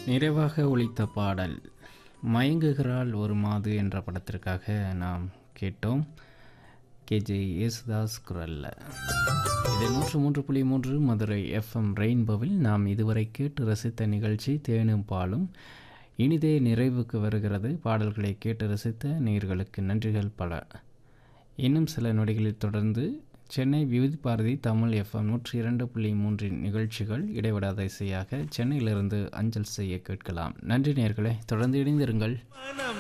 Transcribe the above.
நிறைவாக ஒலித்த பாடல் மயங்குகிறாள் ஒரு மாது என்ற படத்திற்காக நாம் கேட்டோம் கேஜே யேசுதாஸ் குரல்ல இது நூற்று மூன்று புள்ளி மூன்று மதுரை எஃப்எம் ரெயின்போவில் நாம் இதுவரை கேட்டு ரசித்த நிகழ்ச்சி தேனும் பாலும் இனிதே நிறைவுக்கு வருகிறது பாடல்களை கேட்டு ரசித்த நேர்களுக்கு நன்றிகள் பல இன்னும் சில நொடிகளில் தொடர்ந்து சென்னை விவிதி பாரதி தமிழ் எஃப்எம் நூற்றி இரண்டு புள்ளி மூன்றின் நிகழ்ச்சிகள் இடைவிடாத இசையாக சென்னையிலிருந்து அஞ்சல் செய்ய கேட்கலாம் நன்றி நேர்களே தொடர்ந்து இணைந்திருங்கள் மனம்